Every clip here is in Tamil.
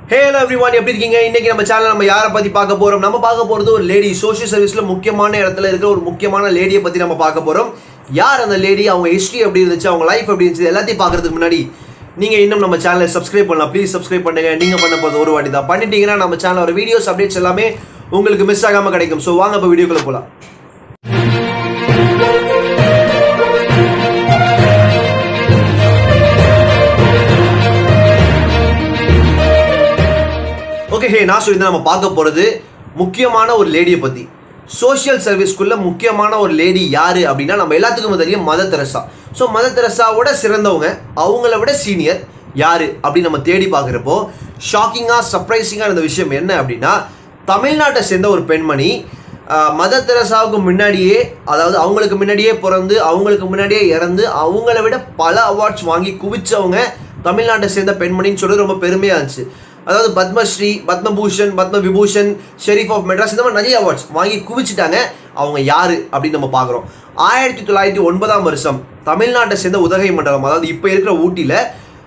ஹேலோ எவ்ரி ஒன் எப்படி இருக்கீங்க இன்னைக்கு நம்ம சேனல் நம்ம யாரை பத்தி பார்க்க போறோம் நம்ம பார்க்க போறது ஒரு லேடி சோஷியல் சர்வீஸ்ல முக்கியமான இடத்துல இருக்கிற ஒரு முக்கியமான லேடியை பத்தி நம்ம பார்க்க போறோம் யார் அந்த லேடி அவங்க ஹிஸ்டரி எப்படி இருந்துச்சு அவங்க லைஃப் எப்படி இருந்துச்சு எல்லாத்தையும் பார்க்கறதுக்கு முன்னாடி நீங்க இன்னும் நம்ம சேனலை சப்ஸ்கிரைப் பண்ணலாம் ப்ளீஸ் சப்ஸ்கிரைப் பண்ணுங்க நீங்க பண்ண போது ஒரு வாட்டி தான் பண்ணிட்டீங்கன்னா நம்ம சேனல் ஒரு வீடியோஸ் அப்டேட்ஸ் எல்லாமே உங்களுக்கு மிஸ் ஆகாம கிடைக்கும் ஸோ வாங்க இப்போ வீடியோக்குள்ள போலாம் ஓகே ஹே நான் சொல்லி நம்ம பார்க்க போறது முக்கியமான ஒரு லேடியை பத்தி சோஷியல் சர்வீஸ்க்குள்ள முக்கியமான ஒரு லேடி யாரு அப்படின்னா நம்ம எல்லாத்துக்கும் தெரியும் மத தெரசா ஸோ மத தெரசாவோட சிறந்தவங்க அவங்கள விட சீனியர் யாரு அப்படின்னு நம்ம தேடி பார்க்குறப்போ ஷாக்கிங்காக சர்ப்ரைசிங்காக இருந்த விஷயம் என்ன அப்படின்னா தமிழ்நாட்டை சேர்ந்த ஒரு பெண்மணி ஆஹ், மத தெரசாவுக்கு முன்னாடியே அதாவது அவங்களுக்கு முன்னாடியே பிறந்து அவங்களுக்கு முன்னாடியே இறந்து அவங்கள விட பல அவார்ட்ஸ் வாங்கி குவிச்சவங்க தமிழ்நாட்டை சேர்ந்த பெண்மணின்னு சொல்றது ரொம்ப பெருமையா இருந்துச்சு அதாவது பத்மஸ்ரீ பத்மபூஷன் பத்ம விபூஷன் ஷெரீஃப் ஆஃப் மெட்ராஸ் இந்த மாதிரி நிறைய அவார்ட்ஸ் வாங்கி குவிச்சிட்டாங்க அவங்க யாரு அப்படின்னு நம்ம பார்க்குறோம் ஆயிரத்தி தொள்ளாயிரத்தி ஒன்பதாம் வருஷம் தமிழ்நாட்டை சேர்ந்த உதகை மண்டலம் அதாவது இப்போ இருக்கிற ஊட்டியில்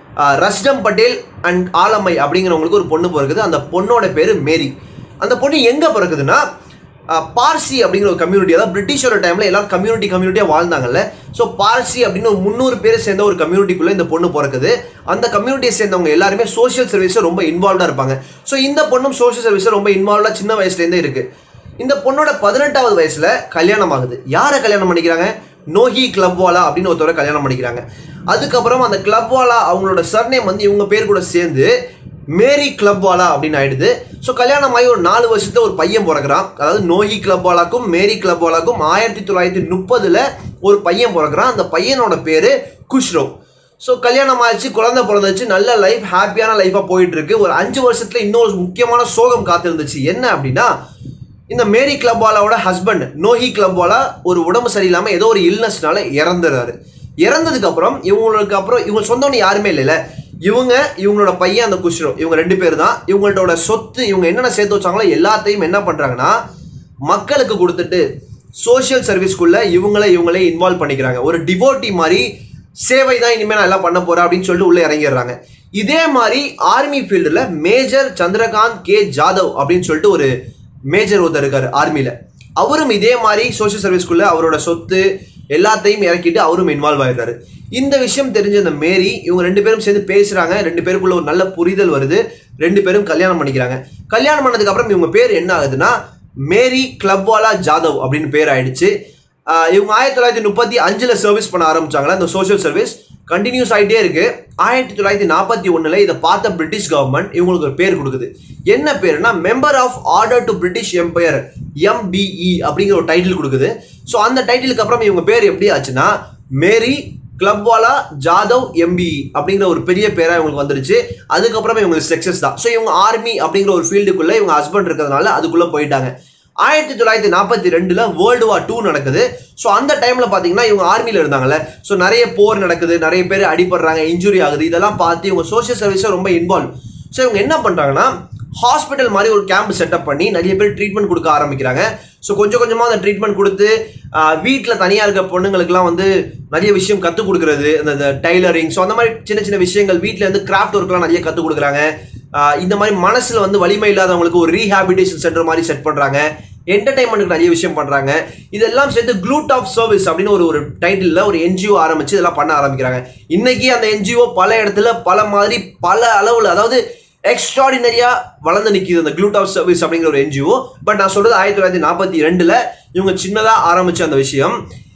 ரஸ்டம் பட்டேல் அண்ட் ஆலம்மை அப்படிங்கிறவங்களுக்கு ஒரு பொண்ணு பிறக்குது அந்த பொண்ணோட பேரு மேரி அந்த பொண்ணு எங்க பிறக்குதுன்னா அஹ், பார்சி அப்படிங்கிற ஒரு கம்யூனிட்டி அதாவது பிரிட்டிஷோட டைம்ல எல்லாரும் கம்யூனிட்டி கம்யூனிட்டியாக வாழ்ந்தாங்கல்ல ஸோ பார்சி அப்படின்னு ஒரு முந்நூறு பேர் சேர்ந்த ஒரு கம்யூனிட்டிக்குள்ள இந்த பொண்ணு பிறக்குது அந்த கம்யூனிட்டியை சேர்ந்தவங்க எல்லாருமே சோஷியல் சர்வீஸில் ரொம்ப இன்வால்வ்டாக இருப்பாங்க ஸோ இந்த பொண்ணும் சோஷியல் சர்வீஸில் ரொம்ப இன்வால்வ்டாக சின்ன வயசுலேருந்தே இருக்கு இந்த பொண்ணோட பதினெட்டாவது வயசுல கல்யாணம் ஆகுது யாரை கல்யாணம் பண்ணிக்கிறாங்க நோஹி கிளப்வாலா அப்படின்னு ஒருத்தவரை கல்யாணம் பண்ணிக்கிறாங்க அதுக்கப்புறம் அந்த கிளப்வாலா அவங்களோட சர்நேம் வந்து இவங்க பேர் கூட சேர்ந்து மேரி கிளப்வாலா அப்படின்னு ஆயிடுது ஸோ கல்யாணம் ஆகி ஒரு நாலு வருஷத்துல ஒரு பையன் பிறக்கிறான் அதாவது நோஹி கிளப்வாலாக்கும் மேரி கிளப்வாலாக்கும் ஆயிரத்தி தொள்ளாயிரத்தி முப்பதுல ஒரு பையன் பிறக்கிறான் அந்த பையனோட பேரு குஷ்ரோ ஸோ கல்யாணம் ஆயிடுச்சு குழந்தை பிறந்துச்சு நல்ல லைஃப் ஹாப்பியான லைஃபாக போயிட்டு இருக்கு ஒரு அஞ்சு வருஷத்துல இன்னொரு முக்கியமான சோகம் காத்திருந்துச்சு என்ன அப்படின்னா இந்த மேரி கிளப்வாலாவோட ஹஸ்பண்ட் நோஹி கிளப்வாலா ஒரு உடம்பு சரியில்லாம ஏதோ ஒரு இல்னஸ்னால இறந்துறாரு இறந்ததுக்கு அப்புறம் இவங்களுக்கு அப்புறம் இவங்க சொந்தம்னு யாருமே இல்லைல்ல இவங்க இவங்களோட பையன் அந்த குஷ்ரோ இவங்க ரெண்டு பேர் தான் இவங்களோட சொத்து இவங்க என்னென்ன சேர்த்து வச்சாங்களோ எல்லாத்தையும் என்ன பண்றாங்கன்னா மக்களுக்கு கொடுத்துட்டு சோஷியல் சர்வீஸ்க்குள்ள இவங்கள இவங்களே இன்வால்வ் பண்ணிக்கிறாங்க ஒரு டிவோட்டி மாதிரி சேவை தான் இனிமேல் நான் எல்லாம் பண்ண போறேன் அப்படின்னு சொல்லிட்டு உள்ள இறங்கிடுறாங்க இதே மாதிரி ஆர்மி ஃபீல்டில் மேஜர் சந்திரகாந்த் கே ஜாதவ் அப்படின்னு சொல்லிட்டு ஒரு மேஜர் ஒருத்தர் இருக்காரு ஆர்மியில அவரும் இதே மாதிரி சோஷியல் சர்வீஸ்க்குள்ள அவரோட சொத்து எல்லாத்தையும் இறக்கிட்டு அவரும் இன்வால்வ் ஆயிடுறாரு இந்த விஷயம் தெரிஞ்ச இந்த மேரி இவங்க ரெண்டு பேரும் சேர்ந்து பேசுறாங்க ரெண்டு பேருக்குள்ள ஒரு நல்ல புரிதல் வருது ரெண்டு பேரும் கல்யாணம் பண்ணிக்கிறாங்க கல்யாணம் பண்ணதுக்கு அப்புறம் இவங்க பேர் என்ன ஆகுதுன்னா மேரி கிளப்வாலா ஜாதவ் அப்படின்னு பேர் ஆயிடுச்சு ஆஹ் இவங்க ஆயிரத்தி தொள்ளாயிரத்தி முப்பத்தி அஞ்சுல சர்வீஸ் பண்ண ஆரம்பிச்சாங்களா இந்த சோஷியல் சர்வீஸ் கண்டினியூஸ் ஆகிட்டே இருக்கு ஆயிரத்தி தொள்ளாயிரத்தி நாற்பத்தி ஒண்ணுல இதை பார்த்த பிரிட்டிஷ் கவர்மெண்ட் இவங்களுக்கு ஒரு பேர் கொடுக்குது என்ன பேருனா member of order to British empire MBE அப்படிங்கிற ஒரு டைட்டில் கொடுக்குது ஸோ அந்த டைட்டிலுக்கு அப்புறம் இவங்க பேர் எப்படி ஆச்சுன்னா மேரி கிளப்வாலா ஜாதவ் எம்பி அப்படிங்கிற ஒரு பெரிய பேரா இவங்களுக்கு வந்துருச்சு அதுக்கப்புறம் இவங்களுக்கு சக்சஸ் தான் ஸோ இவங்க ஆர்மி அப்படிங்கிற ஒரு ஃபீல்டுக்குள்ள இவங்க ஹஸ்பண்ட் இருக்கிறதுனால அதுக்குள்ள போயிட்டாங்க ஆயிரத்தி தொள்ளாயிரத்தி நாற்பத்தி ரெண்டுல வேர்ல்டு வார் டூ நடக்குது ஸோ அந்த டைம்ல பாத்தீங்கன்னா இவங்க ஆர்மியில இருந்தாங்கல்ல ஸோ நிறைய போர் நடக்குது நிறைய பேர் அடிபடுறாங்க இன்ஜுரி ஆகுது இதெல்லாம் பார்த்து இவங்க சோஷியல் சர்வீஸை ரொம்ப இன்வால்வ் ஸோ இவங்க என்ன பண்றாங்கன்னா ஹாஸ்பிட்டல் மாதிரி ஒரு கேம்ப் செட்டப் பண்ணி நிறைய பேர் ட்ரீட்மெண்ட் கொடுக்க ஆரம்பிக்கிறாங்க ஸோ கொஞ்சம் கொஞ்சமாக அந்த ட்ரீட்மெண்ட் கொடுத்து வீட்டில் தனியாக இருக்க பொண்ணுங்களுக்குலாம் வந்து நிறைய விஷயம் கற்றுக் கொடுக்குறது அந்த டைலரிங் ஸோ அந்த மாதிரி சின்ன சின்ன விஷயங்கள் வீட்டில் இருந்து கிராஃப்ட் ஒர்க்லாம் நிறைய கற்றுக் கொடுக்குறாங்க ஆஹ் இந்த மாதிரி மனசில் வந்து வலிமை இல்லாதவங்களுக்கு ஒரு ரீஹாபிலிட்டேஷன் சென்டர் மாதிரி செட் பண்ணுறாங்க என்டர்டைன்மெண்ட்டுக்கு நிறைய விஷயம் பண்ணுறாங்க இதெல்லாம் சேர்த்து க்ளூட் ஆஃப் சர்வீஸ் அப்படின்னு ஒரு ஒரு டைட்டிலில் ஒரு என்ஜிஓ ஆரம்பிச்சு இதெல்லாம் பண்ண ஆரம்பிக்கிறாங்க இன்னைக்கு அந்த என்ஜிஓ பல இடத்துல பல மாதிரி பல அளவில் அதாவது எக்ஸ்ட்ராடினரியா வளர்ந்து நிற்கிது அந்த க்ளூட் ஆஃப் சர்வீஸ் அப்படிங்கிற ஒரு என்ஜிஓ பட் நான் சொல்றது ஆயிரத்தி தொள்ளாயிரத்தி நாற்பத்தி ரெண்டுல இவங்க சின்னதா ஆரம்பிச்ச அந்த விஷயம்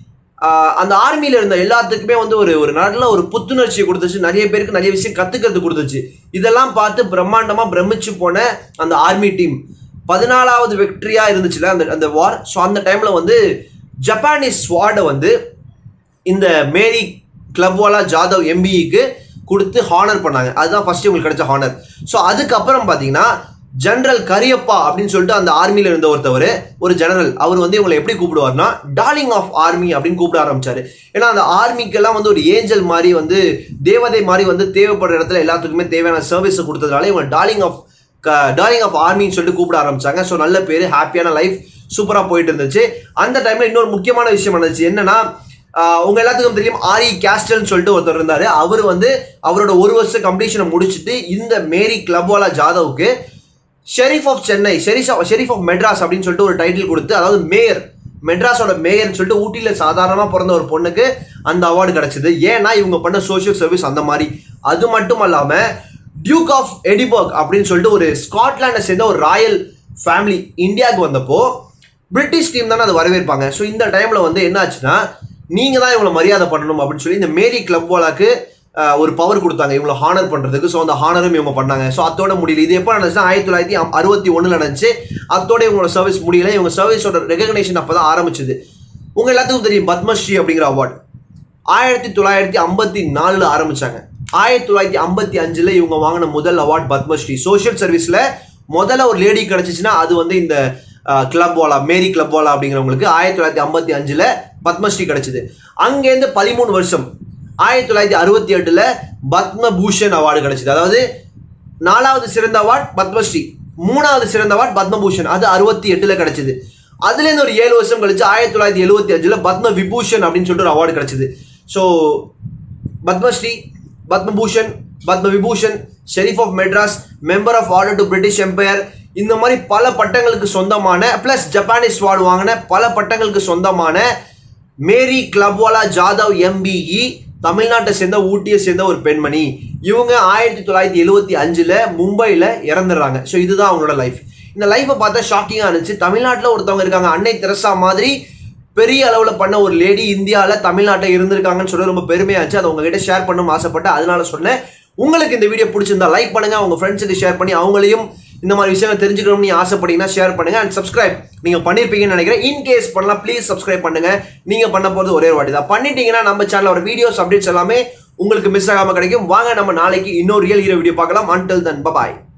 ஆஹ் அந்த ஆர்மியில இருந்த எல்லாத்துக்குமே வந்து ஒரு ஒரு நல்ல ஒரு புத்துணர்ச்சியை கொடுத்துச்சு நிறைய பேருக்கு நிறைய விஷயம் கத்துக்கிறது கொடுத்துச்சு இதெல்லாம் பார்த்து பிரம்மாண்டமா பிரமிச்சு போன அந்த ஆர்மி டீம் பதினாலாவது வெற்றியா இருந்துச்சுல அந்த அந்த வார் ஸோ அந்த டைம்ல வந்து ஜப்பானீஸ் ஸ்வாடை வந்து இந்த மேரி கிளப்வாலா ஜாதவ் எம்பிஇக்கு கொடுத்து ஹானர் பண்ணாங்க அதுதான் ஃபர்ஸ்ட் உங்களுக்கு கிடைச்ச ஹானர் ஸோ அதுக்கப்புறம் பார்த்தீங்கன்னா ஜெனரல் கரியப்பா அப்படின்னு சொல்லிட்டு அந்த ஆர்மியில இருந்த ஒருத்தவர் ஒரு ஜெனரல் அவர் வந்து இவங்களை எப்படி கூப்பிடுவார்னா டார்லிங் ஆஃப் ஆர்மி அப்படின்னு கூப்பிட ஆரம்பிச்சாரு ஏன்னா அந்த ஆர்மிக்கெல்லாம் வந்து ஒரு ஏஞ்சல் மாதிரி வந்து தேவதை மாதிரி வந்து தேவைப்படுற இடத்துல எல்லாத்துக்குமே தேவையான சர்வீஸ் கொடுத்ததுனால இவங்க டார்லிங் ஆஃப் டார்லிங் ஆஃப் ஆர்மின்னு சொல்லிட்டு கூப்பிட ஆரம்பிச்சாங்க ஸோ நல்ல பேர் ஹாப்பியான லைஃப் சூப்பராக போயிட்டு இருந்துச்சு அந்த டைம்ல இன்னொரு முக்கியமான விஷயம் நடந்துச்சு என்னன்னா ஆஹ் உங்க எல்லாத்துக்கும் தெரியும் ஆரி கேஸ்டல்னு சொல்லிட்டு ஒருத்தர் இருந்தாரு அவர் வந்து அவரோட ஒரு வருஷ கம்ப்ளீஷனை முடிச்சுட்டு இந்த மேரி கிளப்வாலா ஜாதவுக்கு sheriff of Chennai sheriff sheriff of Madras அப்படின்னு சொல்லிட்டு ஒரு டைட்டில் கொடுத்து அதாவது மேயர் மெட்ராஸோட மேயர்னு சொல்லிட்டு ஊட்டியில சாதாரணமா பிறந்த ஒரு பொண்ணுக்கு அந்த அவார்டு கிடைச்சது ஏன்னா இவங்க பண்ண சோஷியல் சர்வீஸ் அந்த மாதிரி அது மட்டும் இல்லாம டியூக் ஆஃப் எடிபர்க் அப்படின்னு சொல்லிட்டு ஒரு ஸ்காட்லாண்டை சேர்ந்த ஒரு ராயல் ஃபேமிலி இந்தியாவுக்கு வந்தப்போ பிரிட்டிஷ் டீம் தானே அதை வரவேற்பாங்க ஸோ இந்த டைம்ல வந்து என்ன ஆச்சுன்னா நீங்க தான் இவங்களை மரியாதை பண்ணணும் அப்படின்னு சொல்லி இந்த மேரி கிளப் வாலாக்கு ஆஹ், ஒரு பவர் கொடுத்தாங்க இவங்களை ஹானர் பண்றதுக்கு ஸோ அந்த ஹானரும் இவங்க பண்ணாங்க ஸோ அதோட முடியல இது எப்போ நடந்துச்சுன்னா ஆயிரத்தி தொள்ளாயிரத்தி அம்- அறுபத்தி ஒண்ணுல நடந்துச்சு அதோட இவங்களோட சர்வீஸ் முடியல இவங்க சர்வீஸோட ரெகக்னேஷன் அப்பதான் ஆரம்பிச்சது உங்க எல்லாத்துக்கும் தெரியும் பத்மஸ்ரீ அப்படிங்கிற அவார்டு ஆயிரத்தி தொள்ளாயிரத்தி ஐம்பத்தி நாலுல ஆரம்பிச்சாங்க ஆயிரத்தி தொள்ளாயிரத்தி ஐம்பத்தி அஞ்சுல இவங்க வாங்கின முதல் அவார்ட் பத்மஸ்ரீ சோஷியல் சர்வீஸ்ல முதல்ல ஒரு லேடி கிடைச்சிச்சுன்னா அது வந்து இந்த கிளப் வாலா மேரி கிளப் வாலா அப்படிங்கிறவங்களுக்கு ஆயிரத்தி தொள்ளாயிரத்தி ஐம்பத்தி அஞ்சுல பத்மஸ்ரீ கிடைச்சது அங்கேருந்து பதிமூணு வருஷம் ஆயிரத்தி தொள்ளாயிரத்தி அறுபத்தி எட்டுல பத்மபூஷன் அவார்டு கிடைச்சது அதாவது நாலாவது சிறந்த அவார்ட் பத்மஸ்ரீ மூணாவது சிறந்த அவார்ட் பத்மபூஷன் அது அறுபத்தி எட்டுல கிடைச்சது அதுல இருந்து ஒரு ஏழு வருஷம் கழிச்சு ஆயிரத்தி தொள்ளாயிரத்தி எழுபத்தி அஞ்சுல பத்ம விபூஷன் அப்படின்னு சொல்லிட்டு ஒரு அவார்டு கிடைச்சது so Padma Shri Padma Bhushan Padma Vibhushan sheriff of Madras member of order to British Empire இந்த மாதிரி பல பட்டங்களுக்கு சொந்தமான பிளஸ் ஜப்பானீஸ் அவார்டு வாங்கின பல பட்டங்களுக்கு சொந்தமான மேரி கிளப்வாலா ஜாதவ் எம்பிஇ தமிழ்நாட்டை சேர்ந்த ஊட்டியை சேர்ந்த ஒரு பெண்மணி இவங்க ஆயிரத்தி தொள்ளாயிரத்தி எழுவத்தி அஞ்சுல மும்பைல இறந்துடுறாங்க ஸோ இதுதான் அவங்களோட லைஃப் இந்த லைஃப்பை பார்த்தா ஷாக்கிங்காக இருந்துச்சு தமிழ்நாட்டில் ஒருத்தவங்க இருக்காங்க அன்னை தெரசா மாதிரி பெரிய அளவில் பண்ண ஒரு லேடி இந்தியாவில் தமிழ்நாட்டில் இருந்திருக்காங்கன்னு சொல்லி ரொம்ப பெருமையா இருந்துச்சு அதை உங்ககிட்ட ஷேர் பண்ணணும்னு ஆசைப்பட்டேன் அதனால சொன்னேன் உங்களுக்கு இந்த வீடியோ பிடிச்சிருந்தா லைக் பண்ணுங்க உங்க ஃப்ரெண்ட்ஸுக்கு ஷேர் பண்ணி அவங்களையும் இந்த மாதிரி விஷயங்கள் தெரிஞ்சுக்கணும்னு நீங்க ஆசைப்பட்டீங்கன்னா ஷேர் பண்ணுங்க அண்ட் சப்ஸ்கிரைப் நீங்க பண்ணிருப்பீங்கன்னு நினைக்கிறேன் இன் கேஸ் பண்ணலாம் ப்ளீஸ் சப்ஸ்கிரைப் பண்ணுங்க நீங்க பண்ண போறது ஒரே ஒரு வாட்டி தான் பண்ணிட்டீங்கன்னா நம்ம சேனல் ஒரு வீடியோஸ் அப்டேட்ஸ் எல்லாமே உங்களுக்கு மிஸ் ஆகாம கிடைக்கும் வாங்க நம்ம நாளைக்கு இன்னொரு ரியல் ஹீரோ வீடியோ பார்க்கலாம் அன்டில் தன் பபாய்